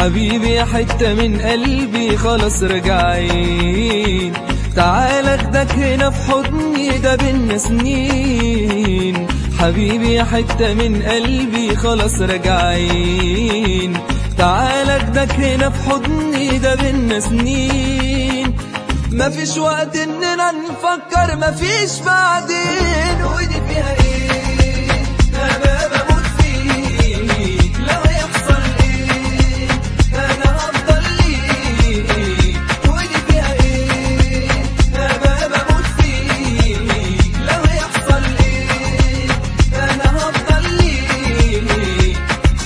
حبيبي حتة من قلبي خلاص رجعين تعال اخدك هنا في حضني ده بينا سنين حبيبي حتة من قلبي خلاص رجعين تعال اخدك هنا في حضني ده بينا سنين مفيش وقت اننا نفكر مفيش بعدين ودي فيها ايه انا بموت فيك لو يحصل ايه انا هفضل ليك ودي فيها ايه انا بموت فيك لو يحصل ايه انا هفضل ليك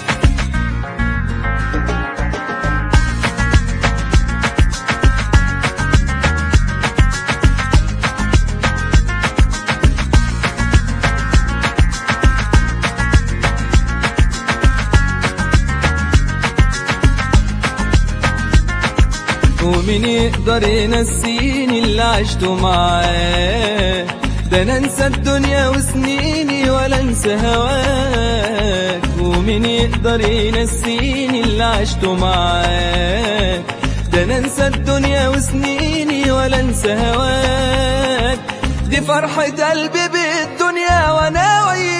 ومين يقدر ينسيني اللي عشته معاه ده انا انسى الدنيا وسنيني ولا انسى هواك ومين يقدر ينسيني اللي عشته معاه ده انا انسى الدنيا وسنيني ولا انسى هواك دي فرحة قلبي بالدنيا وانا وياك